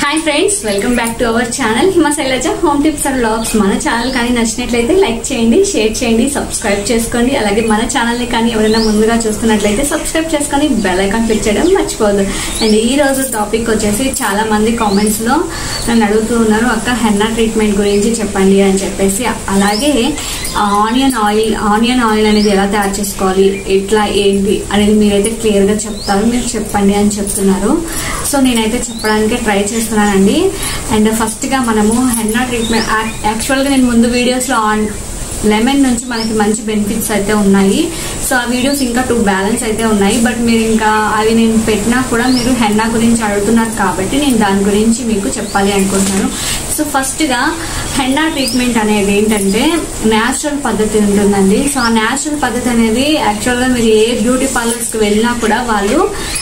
hi friends welcome back to our channel Hima Shailaja home tips and blogs మన channel కానీ నచ్చినట్లయితే like చేయండి share చేయండి సబ్స్క్రైబ్ చేసుకోండి అలాగే మన ఛానల్ని కానీ ఎవరైనా ముందుగా చూస్తున్నట్లయితే సబ్స్క్రైబ్ చేసుకొని బెల్ ఐకాన్ క్లిక్ చేయడం మర్చిపోదు అండ్ ఈ రోజు టాపిక్ వచ్చేసి చాలా మంది కామెంట్స్ లో నన్ను అడుగుతూ ఉన్నారు అక్క హెన్నా ట్రీట్మెంట్ గురించి చెప్పండి అని చెప్పేసి అలాగే ఆనియన్ ఆయిల్ ఆనియన్ ఆయిల్ అనేది ఎలా తయారు చేసుకోవాలి ఎట్లా ఏంటి అనేది మీరైతే క్లియర్ గా చెప్తారు మీరు చెప్పండి అని చెప్తున్నారు సో నేనైతే చెప్పడానికి ట్రై చేస్తున్నానండి అండ్ ఫస్ట్ గా మనము హెన్నా ట్రీట్మెంట్ యాక్చువల్ గా నేను ముందు వీడియోస్ లో ఆన్ లెమన్ నుంచి మనకి మంచి బెనిఫిట్స్ అయితే ఉన్నాయి సో ఆ వీడియోస్ ఇంకా టూ బ్యాలెన్స్ అయితే ఉన్నాయి బట్ మీరు ఇంకా అవి నేను పెట్టినా కూడా మీరు హెన్నా గురించి అడుగుతున్నారు కాబట్టి నేను దాని గురించి మీకు చెప్పాలి అనుకుంటున్నాను సో ఫస్ట్ గా హెన్నా ట్రీట్మెంట్ అనేది ఏంటంటే న్యాచురల్ పద్ధతి ఉంటుందండి సో ఆ న్యాచురల్ పద్ధతి అనేది యాక్చువల్ గా మీరు ఏ బ్యూటీ పార్లర్స్ కి వెళ్ళినా కూడా వాళ్ళు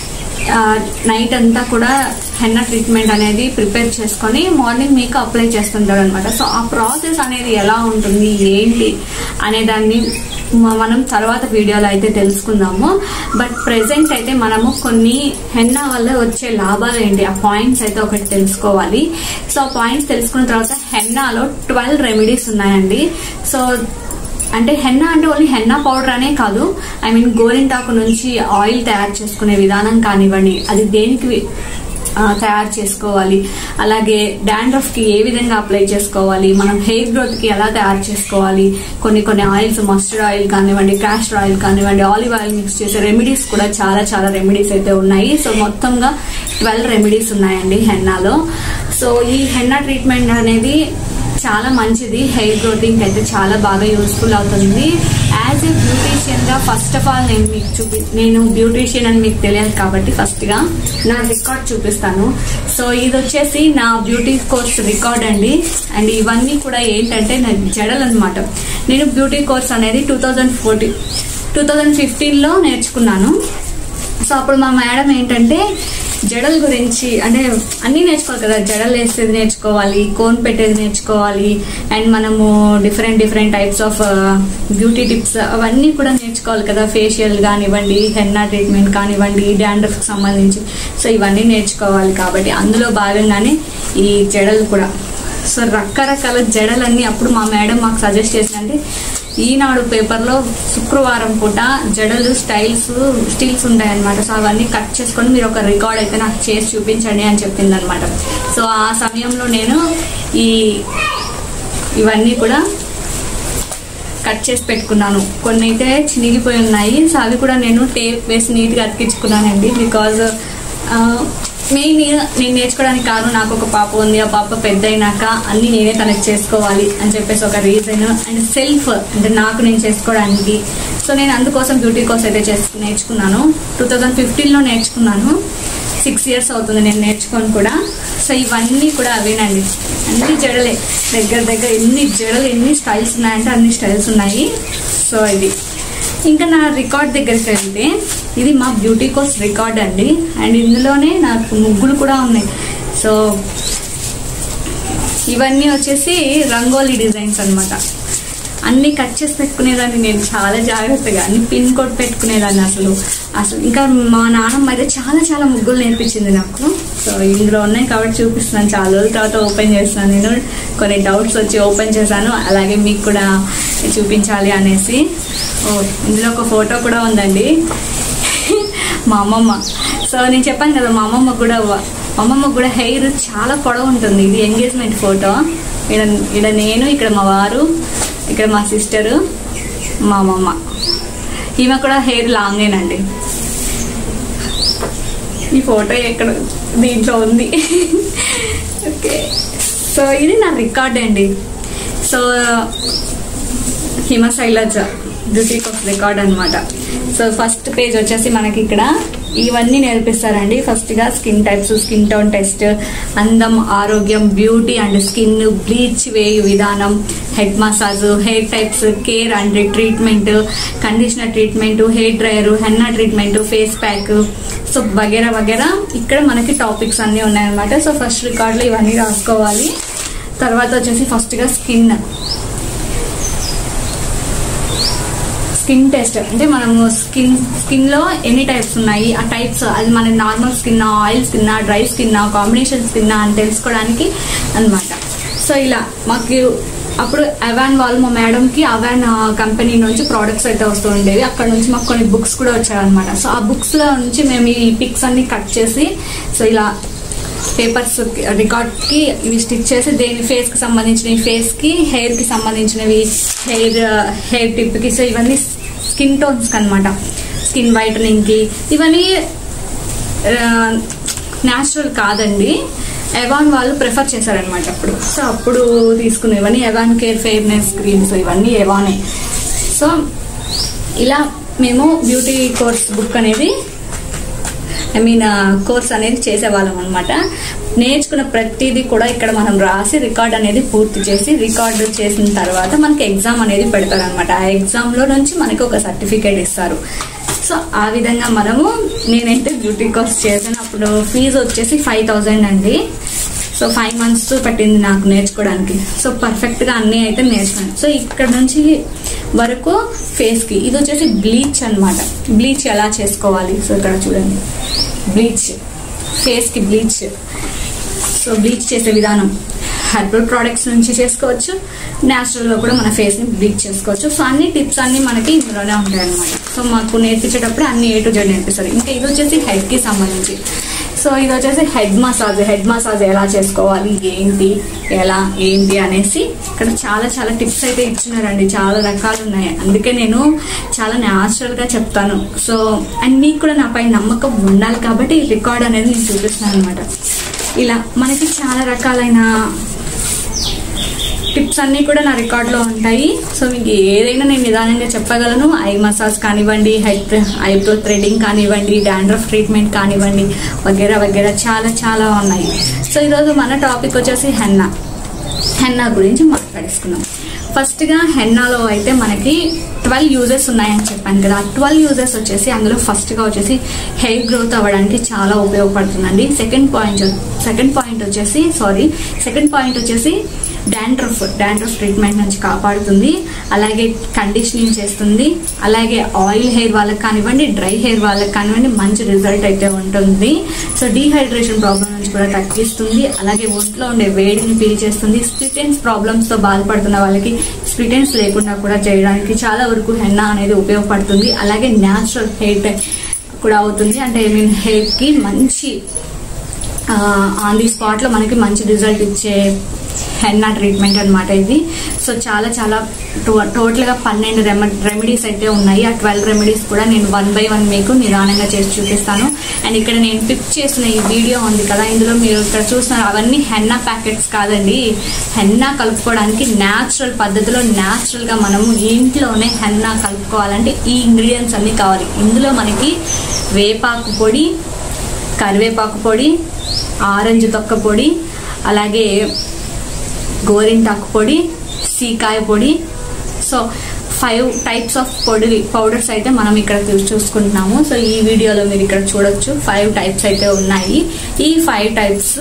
నైట్ అంతా కూడా హెన్నా ట్రీట్మెంట్ అనేది ప్రిపేర్ చేసుకొని మార్నింగ్ మీకు అప్లై చేస్తుంటారు అనమాట సో ఆ ప్రాసెస్ అనేది ఎలా ఉంటుంది ఏంటి అనే దాన్ని మ- మనం తర్వాత వీడియోలో అయితే తెలుసుకుందాము బట్ ప్రెసెంట్ అయితే మనము కొన్ని హెన్నా వల్ల వచ్చే లాభాలు ఏంటి ఆ పాయింట్స్ అయితే ఒకటి తెలుసుకోవాలి సో ఆ పాయింట్స్ తెలుసుకున్న తర్వాత హెన్నాలో ట్వెల్వ్ రెమెడీస్ ఉన్నాయండి సో అంటే హెన్నా అంటే ఓన్లీ హెన్నా పౌడర్ అనే కాదు ఐ మీన్ గోరింటాకు నుంచి ఆయిల్ తయారు చేసుకునే విధానం కానివ్వండి అది దేనికి వి- ఆ, తయారు చేసుకోవాలి అలాగే డాండ్రఫ్ కి ఏ విధంగా అప్లై చేసుకోవాలి మనం హెయిర్ గ్రోత్ కి ఎలా తయారు చేసుకోవాలి కొన్ని కొన్ని ఆయిల్స్ మస్టర్డ్ ఆయిల్ కానివ్వండి క్యాస్టర్ ఆయిల్ కానివ్వండి ఆలివ్ ఆయిల్ మిక్స్ చేసే రెమెడీస్ కూడా చాలా చాలా రెమెడీస్ అయితే ఉన్నాయి సో మొత్తంగా ట్వెల్వ్ రెమెడీస్ ఉన్నాయండి హెన్నాలో సో ఈ హెన్నా ట్రీట్మెంట్ అనేది చాలా మంచిది హెయిర్ గ్రోతింగ్ అయితే చాలా బాగా యూస్ఫుల్ అవుతుంది యాజ్ ఏ బ్యూటీషియన్ గా ఫస్ట్ ఆఫ్ ఆల్ నేను మీకు చూపి నేను బ్యూటీషియన్ అని మీకు తెలియదు కాబట్టి ఫస్ట్ గా నా రికార్డ్ చూపిస్తాను సో ఇది వచ్చేసి నా బ్యూటీ కోర్స్ రికార్డ్ అండి అండ్ ఇవన్నీ కూడా ఏంటంటే నా జడలు అనమాట నేను బ్యూటీ కోర్స్ అనేది two thousand fourteen two thousand ఫిఫ్టీన్లో నేర్చుకున్నాను సో అప్పుడు మా మేడం ఏంటంటే జడల గురించి అంటే అన్నీ నేర్చుకోవాలి కదా జడలు వేసేది నేర్చుకోవాలి కోన్ పెట్టేది నేర్చుకోవాలి అండ్ మనము different different types of beauty tips అవన్నీ కూడా నేర్చుకోవాలి కదా ఫేషియల్ కానివ్వండి హెన్నా ట్రీట్మెంట్ కానివ్వండి డాండ్రఫ్ కి సంబంధించి సో ఇవన్నీ నేర్చుకోవాలి కాబట్టి అందులో భాగంగానే ఈ జడలు కూడా సో రకరకాల జడలన్నీ అప్పుడు మా మేడం మాకు సజెస్ట్ చేసిందంటే ఈనాడు పేపర్లో శుక్రవారం పూట జడలు స్టైల్స్ స్టిల్స్ ఉంటాయన్నమాట సో అవన్నీ కట్ చేసుకొని మీరు ఒక రికార్డ్ అయితే నాకు చేసి చూపించండి అని చెప్పింది అనమాట సో ఆ సమయంలో నేను ఈ ఇవన్నీ కూడా కట్ చేసి పెట్టుకున్నాను కొన్ని అయితే చినిగిపోయి ఉన్నాయి సో అవి కూడా నేను టేప్ వేసి నీట్గా అతికించుకున్నానండి బికాజ్ మెయిన్ నేను నేర్చుకోవడానికి కాదు నాకు ఒక పాప ఉంది ఆ పాప పెద్ద అయినాక అన్ని నేనే కనెక్ట్ చేసుకోవాలి అని చెప్పేసి ఒక రీజన్ అండ్ సెల్ఫ్ అంటే నాకు నేను చేసుకోవడానికి సో నేను అందుకోసం బ్యూటీ కోర్స్ అయితే చేసి నేర్చుకున్నాను టూ థౌజండ్ ఫిఫ్టీన్లో నేర్చుకున్నాను సిక్స్ ఇయర్స్ అవుతుంది నేను నేర్చుకొని కూడా సో ఇవన్నీ కూడా అవేనండి అన్ని జడలే దగ్గర దగ్గర ఎన్ని జడలు ఎన్ని స్టైల్స్ ఉన్నాయంటే అన్ని స్టైల్స్ ఉన్నాయి సో ఇది ఇంకా నా రికార్డ్ దగ్గరికి వెళ్తే ఇది మా బ్యూటీ కోర్స్ రికార్డ్ అండి అండ్ ఇందులోనే నాకు ముగ్గులు కూడా ఉన్నాయి సో ఇవన్నీ వచ్చేసి రంగోలీ డిజైన్స్ అన్నమాట అన్ని కట్ చేసి పెట్టుకునేదాన్ని నేను చాలా జాగ్రత్తగా అన్ని పిన్ కోడ్ పెట్టుకునేదాన్ని అసలు అసలు ఇంకా మా నాన్నమ్మ అయితే చాలా చాలా ముగ్గులు నేర్పించింది నాకు సో ఇందులో ఉన్నాయి కాబట్టి చూపిస్తున్నాను చాలా రోజుల తర్వాత ఓపెన్ చేస్తున్నాను నేను కొన్ని డౌట్స్ వచ్చి ఓపెన్ చేశాను అలాగే మీకు కూడా చూపించాలి అనేసి ఓ ఇందులో ఒక ఫోటో కూడా ఉందండి మా అమ్మమ్మ సో నేను చెప్పాను కదా మా అమ్మమ్మ కూడా మా అమ్మమ్మ కూడా హెయిర్ చాలా పొడవు ఉంటుంది ఇది ఎంగేజ్మెంట్ ఫోటో ఇక్కడ ఇక్కడ నేను ఇక్కడ మా వారు ఇక్కడ మా సిస్టరు మా అమ్మమ్మ ఈమె కూడా హెయిర్ లాంగేనండి ఈ ఫోటో ఎక్కడ దీంట్లో ఉంది ఓకే సో ఇది నా రికార్డ్ అండి so Hima Shailaja beauty course record అన్నమాట సో ఫస్ట్ పేజ్ వచ్చేసి మనకి ఇక్కడ ఇవన్నీ నేర్పిస్తారండి ఫస్ట్ గా skin types skin tone test అందం ఆరోగ్యం బ్యూటీ అండ్ స్కిన్ బ్లీచ్ వేయు విధానం head massage hair types care and treatment conditioner treatment hair dryer henna treatment face pack so వగేరా వగేరా ఇక్కడ మనకి టాపిక్స్ అన్నీ ఉన్నాయన్నమాట సో ఫస్ట్ రికార్డులో ఇవన్నీ రాసుకోవాలి తర్వాత వచ్చేసి ఫస్ట్ గా స్కిన్ స్కిన్ టెస్ట్ అంటే మనము స్కిన్ స్కిన్ లో ఎన్ని టైప్స్ ఉన్నాయి ఆ టైప్స్ అది మన normal skin oil skin dry skin combination skin అని తెలుసుకోవడానికి అన్నమాట సో ఇలా మాకు అప్పుడు అవాన్ వాళ్ళు మా మేడం కి అవాన్ కంపెనీ నుంచి ప్రోడక్ట్స్ అయితే వస్తూ ఉండేవి అక్కడ నుంచి మాకు కొన్ని బుక్స్ కూడా వచ్చాయన్నమాట సో ఆ బుక్స్ లో నుంచి మేము ఈ పిక్స్ అన్ని కట్ చేసి సో ఇలా పేపర్స్ రికార్డ్ కి ఇవి స్టిచ్ చేసి దేని ఫేస్ కి సంబంధించినవి ఫేస్ కి హెయిర్ కి సంబంధించినవి హెయిర్ హెయిర్ టిప్ కి సో ఇవన్నీ స్కిన్ టోన్స్ కి అనమాట స్కిన్ వైటనింగ్ కి ఇవన్నీ న్యాచురల్ కాదండి ఎవాన్ వాళ్ళు ప్రిఫర్ చేశారనమాట అప్పుడు సో అప్పుడు తీసుకునేవన్నీ ఎవాన్ కేర్ ఫెయిర్నెస్ క్రీమ్స్ ఇవన్నీ ఎవానే సో ఇలా మేము బ్యూటీ కోర్స్ బుక్ అనేది ఐ మీన్ కోర్స్ అనేది చేసేవాళ్ళం అనమాట నేర్చుకున్న ప్రతిదీ కూడా ఇక్కడ మనం రాసి రికార్డ్ అనేది పూర్తి చేసి రికార్డ్ చేసిన తర్వాత మనకి ఎగ్జామ్ అనేది పెడతారు అనమాట ఆ ఎగ్జామ్ లో నుంచి మనకి ఒక సర్టిఫికేట్ ఇస్తారు సో ఆ విధంగా మనము నేనైతే బ్యూటీ కోర్స్ చేశాను అప్పుడు ఫీజు వచ్చేసి ఫైవ్ థౌజండ్ అండి సో ఫైవ్ మంత్స్ పట్టింది నాకు నేర్చుకోవడానికి సో పర్ఫెక్ట్ గా అన్ని అయితే నేర్చుకున్నాను సో ఇక్కడ నుంచి వరకు ఫేస్ కి ఇది వచ్చేసి బ్లీచ్ అన్నమాట బ్లీచ్ ఎలా చేసుకోవాలి సో ఇక్కడ చూడండి బ్లీచ్ ఫేస్ కి బ్లీచ్ సో బ్లీచ్ చేసే విధానం హెర్బల్ ప్రోడక్ట్స్ నుంచి చేసుకోవచ్చు న్యాచురల్ గా కూడా మన ఫేస్ ని బ్లీచ్ చేసుకోవచ్చు సో అన్ని టిప్స్ అన్ని మనకి ఇందులోనే ఉంటాయి అనమాట సో మాకు నేర్పించేటప్పుడు అన్ని ఏ టు జెడ్ నేర్పిస్తారు ఇంకా ఇది వచ్చేసి హెడ్ కి సంబంధించి సో ఇది వచ్చేసి హెడ్ మసాజ్ హెడ్ మసాజ్ ఎలా చేసుకోవాలి ఏంటి ఎలా ఏంటి అనేసి ఇక్కడ చాలా చాలా టిప్స్ అయితే ఇచ్చినారండి చాలా రకాలు ఉన్నాయి అందుకే నేను చాలా న్యాచురల్ గా చెప్తాను సో అండ్ మీకు కూడా నాపై నమ్మకం ఉండాలి కాబట్టి ఈ రికార్డ్ అనేది నేను చూపిస్తున్నాను అనమాట ఇలా మనకి చాలా రకాలైన టిప్స్ అన్ని కూడా నా రికార్డ్ లో ఉంటాయి సో మీకు ఏదైనా నేను నిదానంగా చెప్పగలను ఐ మసాజ్ కానివ్వండి హెడ్ ఐబ్రో థ్రెడింగ్ కానివ్వండి డాండ్రఫ్ ట్రీట్మెంట్ కానివ్వండి వగేరా వగేరా చాలా చాలా ఉన్నాయి సో ఈరోజు మన టాపిక్ వచ్చేసి హెన్నా హెన్నా గురించి మాట్లాడేసుకున్నాం ఫస్ట్ గా హెన్నాలో అయితే మనకి ట్వెల్వ్ యూజెస్ ఉన్నాయని చెప్పాను కదా ఆ ట్వెల్వ్ యూజెస్ వచ్చేసి అందులో ఫస్ట్ గా వచ్చేసి హెయిర్ గ్రోత్ అవ్వడానికి చాలా ఉపయోగపడుతుందండి సెకండ్ పాయింట్ సెకండ్ పాయింట్ వచ్చేసి సారీ సెకండ్ పాయింట్ వచ్చేసి డాండ్రఫ్ డాండ్రఫ్ ట్రీట్మెంట్ నుంచి కాపాడుతుంది అలాగే కండిషనింగ్ చేస్తుంది అలాగే ఆయిల్ హెయిర్ వాళ్ళకి కానివ్వండి డ్రై హెయిర్ వాళ్ళకి కానివ్వండి మంచి రిజల్ట్ అయితే ఉంటుంది సో డీహైడ్రేషన్ ప్రాబ్లం నుంచి కూడా తగ్గిస్తుంది అలాగే ఒంట్లో ఉండే వేడిని పీల్ చేస్తుంది స్ప్లిటెన్స్ ప్రాబ్లమ్స్ తో బాధపడుతున్న వాళ్ళకి స్ప్లిటెన్స్ లేకుండా కూడా చేయడానికి చాలా వరకు హెన్నా అనేది ఉపయోగపడుతుంది అలాగే న్యాచురల్ హెయిర్ కూడా అవుతుంది అంటే ఐ మీన్ హెయిర్ కి మంచి ఆన్ ది స్పాట్ లో మనకి మంచి రిజల్ట్ ఇచ్చే హెన్నా ట్రీట్మెంట్ అనమాట ఇది సో చాలా చాలా టోటల్ గా పన్నెండు రెమెడీస్ అయితే ఉన్నాయి ఆ ట్వెల్వ్ రెమెడీస్ కూడా నేను వన్ బై వన్ మీకు నిదానంగా చేసి చూపిస్తాను అండ్ ఇక్కడ నేను పిక్ చేసిన ఈ వీడియో ఉంది కదా ఇందులో మీరు ఇక్కడ చూస్తున్నారు అవన్నీ హెన్నా ప్యాకెట్స్ కాదండి హెన్నా కలుపుకోవడానికి న్యాచురల్ పద్ధతిలో న్యాచురల్ గా మనము ఇంట్లోనే హెన్నా కలుపుకోవాలంటే ఈ ఇంగ్రీడియంట్స్ అన్ని కావాలి ఇందులో మనకి వేపాకు పొడి కరివేపాకు పొడి ఆరెంజ్ తొక్క పొడి అలాగే గోరింటాకు పొడి సీకాయ పొడి సో ఫైవ్ టైప్స్ ఆఫ్ పొడి పౌడర్స్ అయితే మనం ఇక్కడ చూ- చూసుకుంటున్నాము సో ఈ వీడియోలో మీరు ఇక్కడ చూడొచ్చు ఫైవ్ టైప్స్ అయితే ఉన్నాయి ఈ ఫైవ్ టైప్స్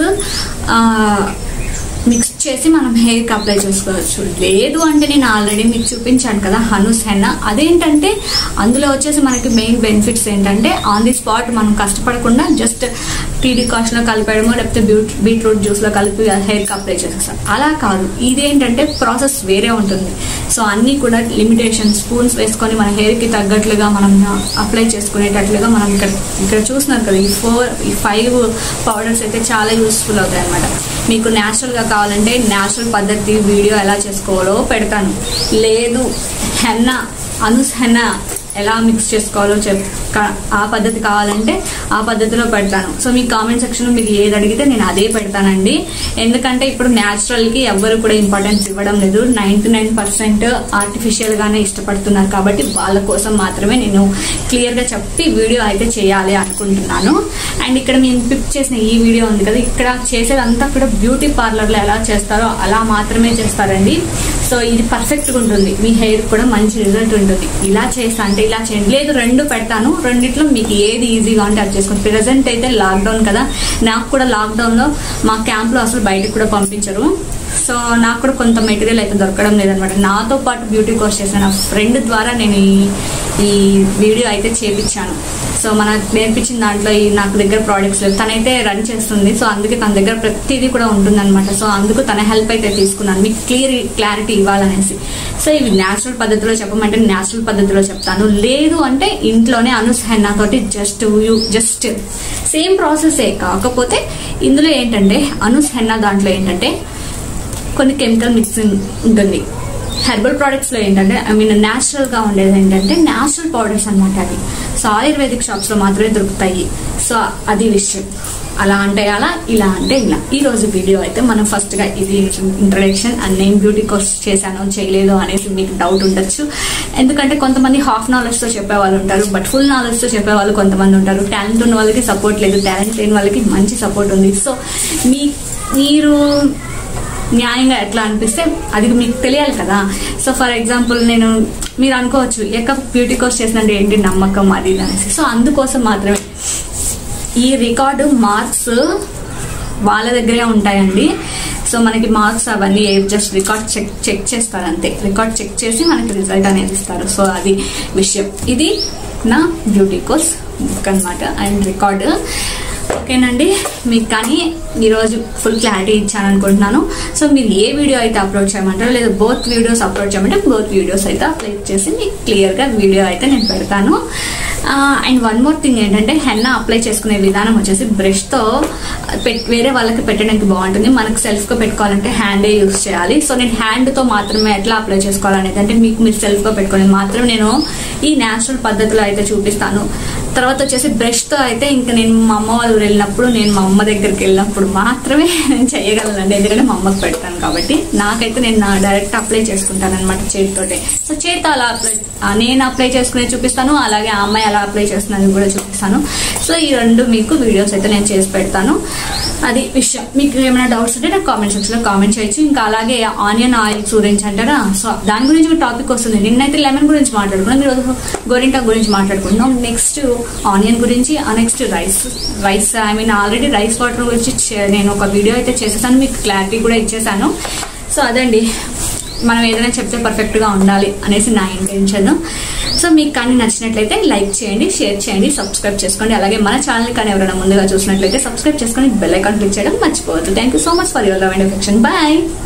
మిక్స్ చేసి మనం హెయిర్ కి అప్లై చేసుకోవచ్చు లేదు అంటే నేను ఆల్రెడీ మీకు చూపించాను కదా హనుస్ హెన్న అదేంటంటే అందులో వచ్చేసి మనకి మెయిన్ బెనిఫిట్స్ ఏంటంటే ఆన్ ది స్పాట్ మనం కష్టపడకుండా జస్ట్ టీడీ కాస్ట్ లో కలిపేయడమో లేకపోతే బీట్ బీట్రూట్ జ్యూస్ లో కలిపి హెయిర్ కి అప్లై చేసేస్తాం అలా కాదు ఇదేంటంటే ప్రాసెస్ వేరే ఉంటుంది సో అన్ని కూడా లిమిటేషన్ స్పూన్స్ వేసుకొని మన హెయిర్ కి తగ్గట్లుగా మనం అప్లై చేసుకునేటట్లుగా మనం ఇక్కడ ఇక్కడ చూస్తున్నారు కదా ఈ ఫోర్ ఈ ఫైవ్ పౌడర్స్ అయితే చాలా యూస్ఫుల్ అవుతాయి అనమాట మీకు న్యాచురల్ గా కావాలంటే న్యాచురల్ పద్ధతి వీడియో ఎలా చేసుకోవాలో పెడతాను లేదు హెన్న అనుస్ హెన్న ఎలా మిక్స్ చేసుకోవాలో చెప్ క- ఆ పద్ధతి కావాలంటే ఆ పద్ధతిలో పెడతాను సో మీ కామెంట్ సెక్షన్ లో మీకు ఏది అడిగితే నేను అదే పెడతానండి ఎందుకంటే ఇప్పుడు న్యాచురల్ కి ఎవ్వరు కూడా ఇంపార్టెన్స్ ఇవ్వడం లేదు నైన్టీ నైన్ పర్సెంట్ ఆర్టిఫిషియల్ గానే ఇష్టపడుతున్నారు కాబట్టి వాళ్ళ కోసం మాత్రమే నేను క్లియర్ గా చెప్పి వీడియో అయితే చేయాలి అనుకుంటున్నాను అండ్ ఇక్కడ నేను పిక్ చేసిన ఈ వీడియో ఉంది కదా ఇక్కడ చేసేదంతా కూడా బ్యూటీ పార్లర్ లో ఎలా చేస్తారో అలా మాత్రమే చేస్తారండి సో ఇది పర్ఫెక్ట్ గా ఉంటుంది మీ హెయిర్ కూడా మంచి రిజల్ట్ ఉంటుంది ఇలా చేస్తా అంటే ఇలా చేయండి లేదు రెండు పెడతాను రెండిట్లో మీకు ఏది ఈజీగా ఉంటే అది చేసుకోండి ప్రెసెంట్ అయితే లాక్డౌన్ కదా నాకు కూడా లాక్డౌన్ లో మా క్యాంప్ లో అసలు బయటకు కూడా పంపించరు సో నాకు కూడా కొంత మెటీరియల్ అయితే దొరకడం లేదనమాట నాతో పాటు బ్యూటీ కోర్స్ చేసిన నా ఫ్రెండ్ ద్వారా నేను ఈ ఈ వీడియో అయితే చేపించాను సో మనకు నేర్పించిన దాంట్లో ఈ నాకు దగ్గర ప్రోడక్ట్స్ లేవు తనైతే రన్ చేస్తుంది సో అందుకే తన దగ్గర ప్రతిదీ కూడా ఉంటుందన్నమాట సో అందుకు తన హెల్ప్ అయితే తీసుకున్నాను మీకు క్లియర్ క్లారిటీ ఇవ్వాలనేసి సో ఇవి న్యాచురల్ పద్ధతిలో చెప్పమంటే న్యాచురల్ పద్ధతిలో చెప్తాను లేదు అంటే ఇంట్లోనే అనుస్ హెన్నా తోటి జస్ట్ యూ జస్ట్ సేమ్ ప్రాసెసే కాకపోతే ఇందులో ఏంటంటే అనుస్ హెన్నా దాంట్లో ఏంటంటే కొన్ని కెమికల్ మిక్సింగ్ ఉంటుంది హెర్బల్ ప్రోడక్ట్స్లో ఏంటంటే ఐ మీన్ న్యాచురల్గా ఉండేది ఏంటంటే న్యాచురల్ పౌడర్స్ అనమాట అవి సో ఆయుర్వేదిక్ షాప్స్లో మాత్రమే దొరుకుతాయి సో అది విషయం అలా అంటే అలా ఇలా అంటే ఇలా ఈ రోజు వీడియో అయితే మనం ఫస్ట్ గా ఇది ఇంట్రడక్షన్ అండ్ నేను బ్యూటీ కోర్స్ చేశాను చేయలేదు అనేసి మీకు డౌట్ ఉండొచ్చు ఎందుకంటే కొంతమంది హాఫ్ నాలెడ్జ్ తో చెప్పే వాళ్ళు ఉంటారు బట్ ఫుల్ నాలెడ్జ్ తో చెప్పే వాళ్ళు కొంతమంది ఉంటారు టాలెంట్ ఉన్న వాళ్ళకి సపోర్ట్ లేదు టాలెంట్ లేని వాళ్ళకి మంచి సపోర్ట్ ఉంది సో మీ మీరు న్యాయంగా ఎట్లా అనిపిస్తే అది మీకు తెలియాలి కదా సో ఫర్ ఎగ్జాంపుల్ నేను మీరు అనుకోవచ్చు ఎక్క బ్యూటీ కోర్స్ చేసినట్టు ఏంటి నమ్మకం అది ఇది అనేసి సో అందుకోసం మాత్రమే ఈ రికార్డు మార్క్స్ వాళ్ళ దగ్గరే ఉంటాయండి సో మనకి మార్క్స్ అవన్నీ జస్ట్ రికార్డ్ చెక్ చెక్ చేస్తారు అంతే రికార్డ్ చెక్ చేసి మనకి రిజల్ట్ అనేది ఇస్తారు సో అది విషయం ఇది నా బ్యూటీ కోర్స్ బుక్ అనమాట అండ్ రికార్డు ఓకేనండి మీకు కానీ ఈరోజు ఫుల్ క్లారిటీ ఇచ్చాను అనుకుంటున్నాను సో మీరు ఏ వీడియో అయితే అప్లోడ్ చేయమంటారో లేదా బోత్ వీడియోస్ అప్లోడ్ చేయమంటే బోత్ వీడియోస్ అయితే అప్లోడ్ చేసి మీకు క్లియర్గా వీడియో అయితే నేను పెడతాను అండ్ వన్ మోర్ థింగ్ ఏంటంటే హెన్నా అప్లై చేసుకునే విధానం వచ్చేసి బ్రష్తో వేరే వాళ్ళకి పెట్టడానికి బాగుంటుంది మనకు సెల్ఫ్గా పెట్టుకోవాలంటే హ్యాండే యూస్ చేయాలి సో నేను హ్యాండ్తో మాత్రమే ఎట్లా అప్లై చేసుకోవాలనేది అంటే మీకు మీరు సెల్ఫ్గా పెట్టుకుని మాత్రం నేను ఈ న్యాచురల్ పద్ధతిలో అయితే చూపిస్తాను తర్వాత వచ్చేసి బ్రష్తో అయితే ఇంకా నేను మా అమ్మ వాళ్ళు వెళ్ళినప్పుడు నేను మా అమ్మ దగ్గరికి వెళ్ళినప్పుడు మాత్రమే నేను చేయగలనండి ఎందుకంటే మా అమ్మకి పెడతాను కాబట్టి నాకైతే నేను నా డైరెక్ట్ అప్లై చేసుకుంటాను అనమాట చేతితోటే సో చేతితో అలా అప్లై నేను అప్లై చేసుకునే చూపిస్తాను అలాగే ఆ అమ్మాయి అలా అప్లై చేస్తున్నది కూడా చూపిస్తాను సో ఈ రెండు మీకు వీడియోస్ అయితే నేను చేసి పెడతాను అది విషయం మీకు ఏమైనా డౌట్స్ ఉంటే నాకు కామెంట్ సెక్షన్ లో కామెంట్ చేయొచ్చు ఇంకా అలాగే ఆనియన్ ఆయిల్స్ గురించి అంటారా సో దాని గురించి ఒక టాపిక్ వస్తుంది నిన్నైతే లెమన్ గురించి మాట్లాడుకున్నాం ఈరోజు గోరింటా గురించి మాట్లాడుకుంటున్నాం నెక్స్ట్ ఆనియన్ గురించి next rice rice I mean already rice water గురించి చే- నేను ఒక వీడియో అయితే చేసేసాను మీకు క్లారిటీ కూడా ఇచ్చేసాను సో అదండి మనం ఏదైనా చెప్తే పర్ఫెక్ట్ గా ఉండాలి అనేసి నా ఇంటెన్షన్ సో మీకు కానీ నచ్చినట్లయితే లైక్ చేయండి షేర్ చేయండి సబ్స్క్రైబ్ చేసుకోండి అలాగే మన ఛానల్ కానీ ఎవరైనా ముందుగా చూసినట్లయితే సబ్స్క్రైబ్ చేసుకొని బెల్ ఐకాన్ క్లిక్ చేయడం మర్చిపోవద్దు thank you so much for your love and affection bye